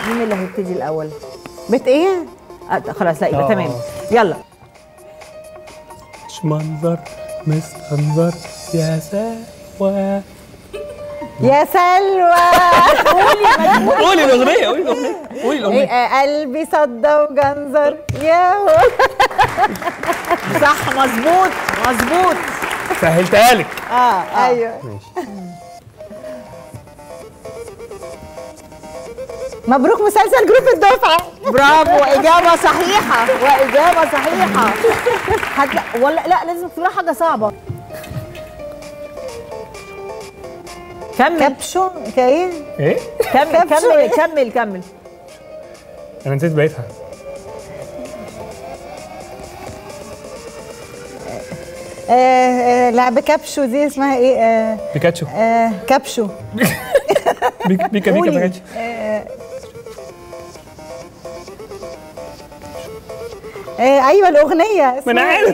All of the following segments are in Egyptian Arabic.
مين اللي هيبتدي الاول بت ايه آه خلاص لا يبقى آه. تمام يلا مش منظر مستنظر يا سوا يا سلوى قولي الاغنيه قولي الاغنيه قولي إيه الاغنيه آه، قلبي صدى وجنزر يا هو صح مظبوط مظبوط سهلتها لك اه ايوه ماشي مبروك مسلسل جروب الدفعه برافو اجابه صحيحه واجابه صحيحه حتى ولا لا لازم تقول حاجه صعبه كمل كبشو كايه ايه كمل كبسة كمل إيه؟ كمل كمل انا نسيت بقيتها آه آه لعب كبشو دي اسمها ايه آه بيكاتشو آه كبشو بيك- بيكا بيكا قولي. بيكاتشو آه ايوه الاغنيه ما انا اسمها عارف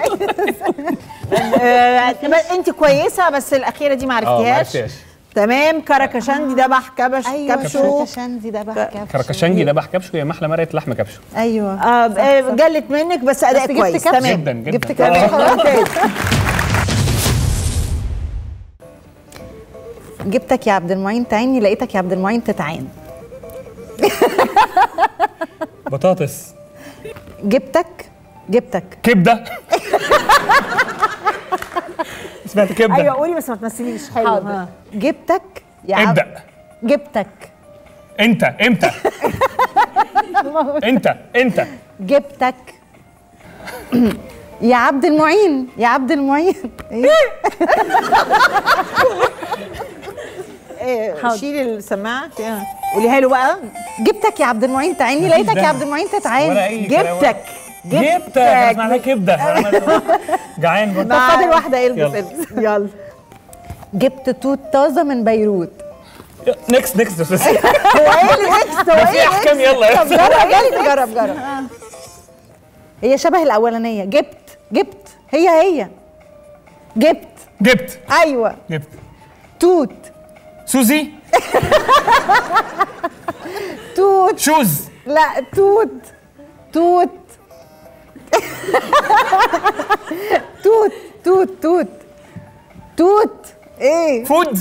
آه، انت كويسه بس الاخيره دي ما اه ما عرفتيهاش عرفتهاش كركشان كركشندي ذبح كبش ايوه كبشو كركشندي ده بقى كبشو كركشنجي ده كبشو يا محلى مرقه لحم كبشو ايوه آه آه، جلت منك بس اداء بس جبت كويس كبش. تمام جدا جدا جبت تمام كبش ممتاز جبتك يا عبد المعين تعيني لقيتك يا عبد المعين تتعان بطاطس جبتك جبتك كبده سمعت كبده ايوه قولي بس ما تمثليش حلو حاضر ها. جبتك يا عبد ابدا جبتك انت امتى انت انت جبتك يا عبد المعين يا عبد المعين إيه؟ إيه، حاضر. شيلي السماعه آه. قوليها له بقى جبتك يا عبد المعين تعيني لقيتك يا عبد المعين ولا تتعان اي كلام. جبتك جبتك انا سمعتها كبده أنا جعان برضه طب فاضل واحده البس يلا. البس يلا جبت توت طازه من بيروت نكست نكست هو ايه الاكس هو ده في ايه احكام يلا طب جرب جرب جرب جرب هي شبه الاولانيه جبت جبت هي هي جبت جبت ايوه جبت توت سوزي توت شوز لا توت توت توت توت توت توت ايه فود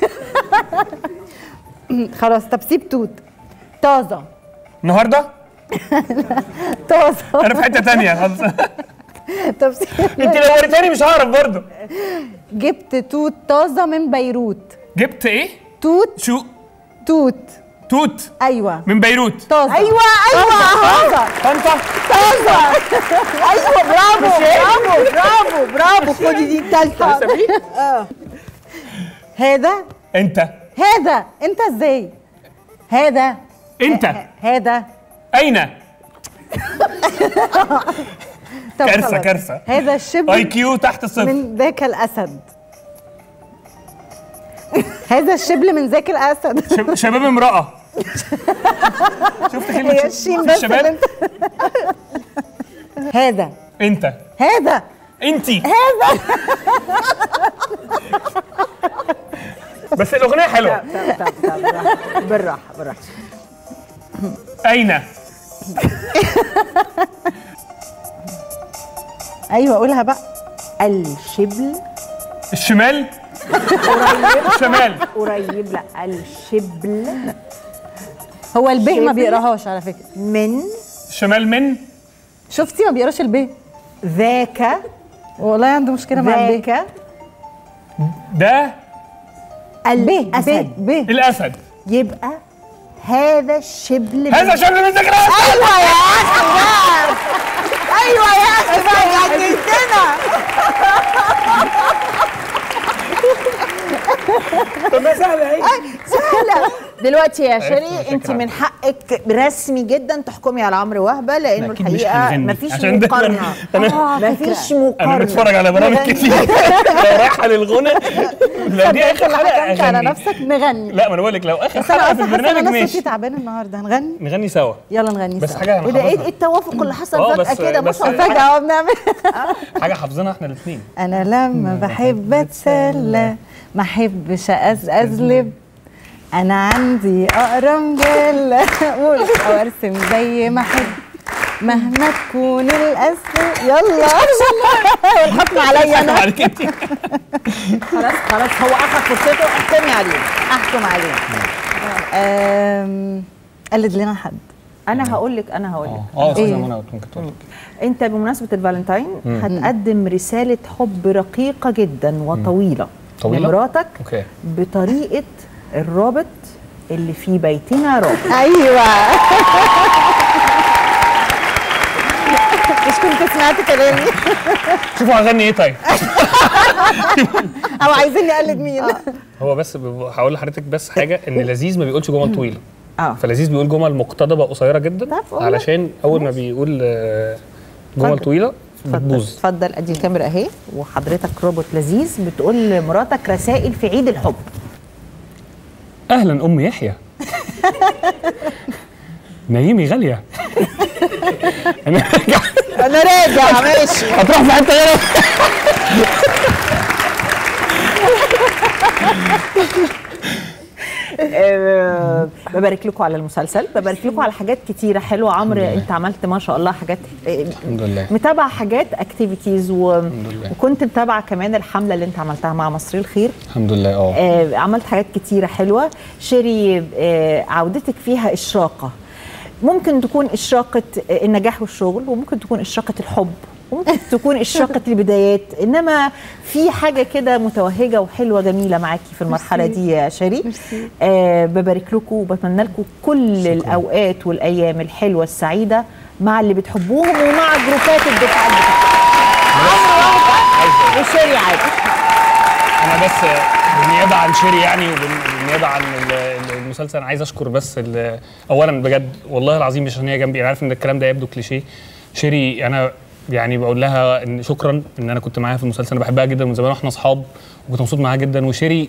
خلاص طب سيب توت طازه النهارده طازه انا في حته تانية خلاص طب سيب انت لو وريتني مش هعرف برضه جبت توت طازه من بيروت جبت ايه توت شو توت توت ايوه من بيروت طازه ايوه ايوه طازه طنطا طازه ايوه برافو برافو برافو برافو خدي دي الثالثه هذا انت هذا انت ازاي هذا انت هذا اين طب كارثة، خلاص. كارثة. هذا اي الشبل كيو تحت الصفر من ذاك الاسد هذا الشبل من ذاك الاسد شب- شباب امرأة شفت كلمة هي شب- الشين في بس الشباب اللي انت هذا انت هذا انتي هذا بس الأغنية حلوة طب طب طب بالراحه بالراحه بالراحه أين ايوه قولها بقى الشبل الشمال الشمال قريب لا الشبل هو الب ما شبل. بيقراهاش على فكره من الشمال من شفتي ما بيقراش الب ذاك والله عنده مشكله مع الب ذاك ده الاسد ب ب الأسد يبقى هذا الشبل هذا من- شبل من ذكرى ايوه يا اخي بقى ايوه يا اخي بقى جننتنا طب ما سهلة اهي سهله دلوقتي يا عرفت شيري الفكرة. انت من حقك رسمي جدا تحكمي على عمرو وهبه لانه أكيد مش الحقيقه هنغني. مفيش عشان ده مقارنه أنا- مفيش أنا مقارنه بتفرج على برامج كتير لو رايحة للغنى لو دي آخر حكمت على حلقة أغني نفسك نغني لا ما أنا بقول لك لو آخر بس انا حلقة في اصلا حاسه ان البرنامج انا صوتي ماشي تعبان النهارده هنغني نغني سوا يلا نغني بس سوا. حاجة ايه ده ايه هنحفظها إيه التوافق اللي آه، حصل بس- فجاه كده ما بس- شاء الله فجاه اهو بنعمل حاجة حافظينها احنا الاثنين انا لما بحب اتسلى ما احبش ازلب انا عندي اقرم جل اقول او ارسم زي ما احب مهما تكون الاسم يلا والحكم عليا انا عليك انت خلاص خلاص هو اخذ فرصته احكمي عليه احكم عليه أم، قلد لنا حد انا هقول لك انا هقول لك اه استاذه إيه؟ منى ممكن تقول انت بمناسبه الفالنتاين هتقدم رساله حب رقيقه جدا وطويله طويلة؟ لمراتك اوكي بطريقه الرابط اللي في بيتنا رابط ايوه مش كنت سمعت كلامي شوفوا هغني ايه طيب او عايزيني اقلد مين هو بس ب- هقول لحضرتك بس حاجه ان لذيذ ما بيقولش جمل طويله اه فلذيذ بيقول جمل مقتضبه قصيره جدا طب قول. علشان اول ما بيقول آه، جمل اتفضل. طويله اتفضل بتبوظ اتفضل ادي الكاميرا اهي وحضرتك روبوت لذيذ بتقول لمراتك رسائل في عيد الحب اهلا ام يحيى نايمي غاليه انا انا راجع ماشي هتروح في حته غير آه، ببارك لكم على المسلسل ببارك لكم على حاجات كتيره حلوه عمرو انت عملت ما شاء الله حاجات آه، الحمد لله متابعه حاجات اكتيفيتيز و... لله. وكنت متابعه كمان الحمله اللي انت عملتها مع مصري الخير الحمد لله اه آه، عملت حاجات كتيرة حلوة شيري آه، عودتك فيها إشراقة ممكن تكون إشراقة آه، النجاح والشغل وممكن تكون إشراقة الحب وممكن تكون إشراقة البدايات إنما في حاجة كده متوهجة وحلوة جميلة معاكي في المرحلة دي يا شيري آه ببارك لكم وبتمنى لكم كل الأوقات والأيام الحلوة السعيدة مع اللي بتحبوهم ومع جروبات الدفاع عمرو وشيري عادل انا بس بالنيابه عن شيري يعني وبالنيابه عن ال- ال- المسلسل انا عايز اشكر بس ال- اولا بجد والله العظيم مش عشان هي جنبي انا عارف ان الكلام ده يبدو كليشيه شيري انا يعني بقول لها ان شكرا ان انا كنت معاها في المسلسل انا بحبها جدا من زمان واحنا اصحاب وكنت مبسوط معاها جدا وشيري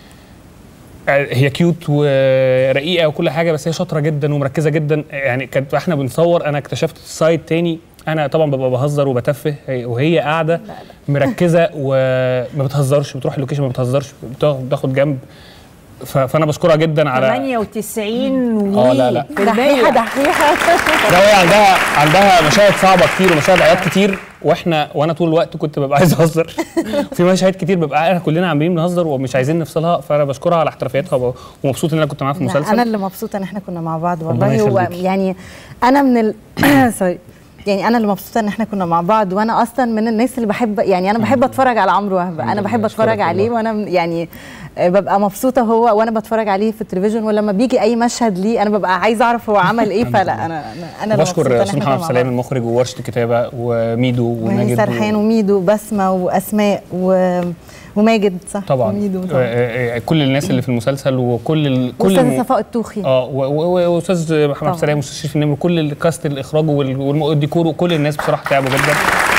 هي كيوت ورقيقه وكل حاجه بس هي شاطره جدا ومركزه جدا يعني كانت احنا بنصور انا اكتشفت سايد تاني انا طبعا ببقى بهزر وبتفه هي- وهي قاعده مركزه وما بتهزرش بتروح اللوكيشن ما بتهزرش بتاخد بتاخد جنب ف- فانا بشكرها جدا على 98 آه، لا، لا. في دحيحه المية دحيحه لا هي عندها عندها مشاهد صعبه كتير ومشاهد عياط كتير واحنا وانا طول الوقت كنت ببقى عايز اهزر في مشاهد كتير ببقى احنا كلنا عاملين نهزر ومش عايزين نفصلها فانا بشكرها على احترافيتها وب- ومبسوط ان انا كنت معاها في لا، المسلسل انا اللي مبسوطه ان احنا كنا مع بعض ربنا والله هو يخليكي. يعني انا من ال سوري يعني انا اللي مبسوطه ان احنا كنا مع بعض وانا اصلا من الناس اللي بحب يعني انا بحب اتفرج على عمرو وهبه انا لله، بحب أشكرك اتفرج عليه والله. وانا م- يعني آه، ببقى مبسوطه هو وانا بتفرج عليه في التلفزيون ولما بيجي اي مشهد ليه انا ببقى عايزه اعرف هو عمل ايه فلا انا انا انا اللي مبسوطة بشكر إن استاذ إحنا محمد كنا مع سلام بعض. المخرج وورشه الكتابه وميدو وهي وماجد سرحان و... وميدو وبسمه واسماء و... وماجد صح طبعا وميدو آه، طبعا آه، آه، كل الناس اللي في المسلسل وكل ال... كل واستاذه الم- صفاء التوخي اه و- و- واستاذ محمد طبعا. سلام واستاذ شريف النمر كل الكاست الاخراج وال- والم- والديكور وكل الناس بصراحه تعبوا جدا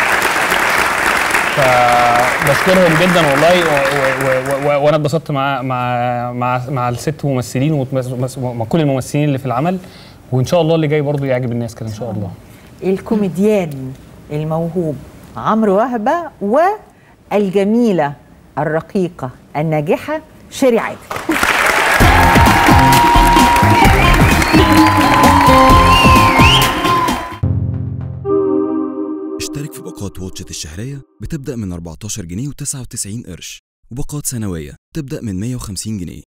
فبشكرهم جدا والله و- و- و- و- وانا اتبسطت مع مع مع مع الست ممثلين ومتمس- ومع كل الممثلين اللي في العمل وان شاء الله اللي جاي برضو يعجب الناس كده ان شاء الله الكوميديان الموهوب عمرو وهبه والجميله الرقيقه الناجحه شيري عادل اشترك في باقات واتشت الشهرية بتبدأ من 14 جنيه و99 قرش وباقات سنوية تبدأ من 150 جنيه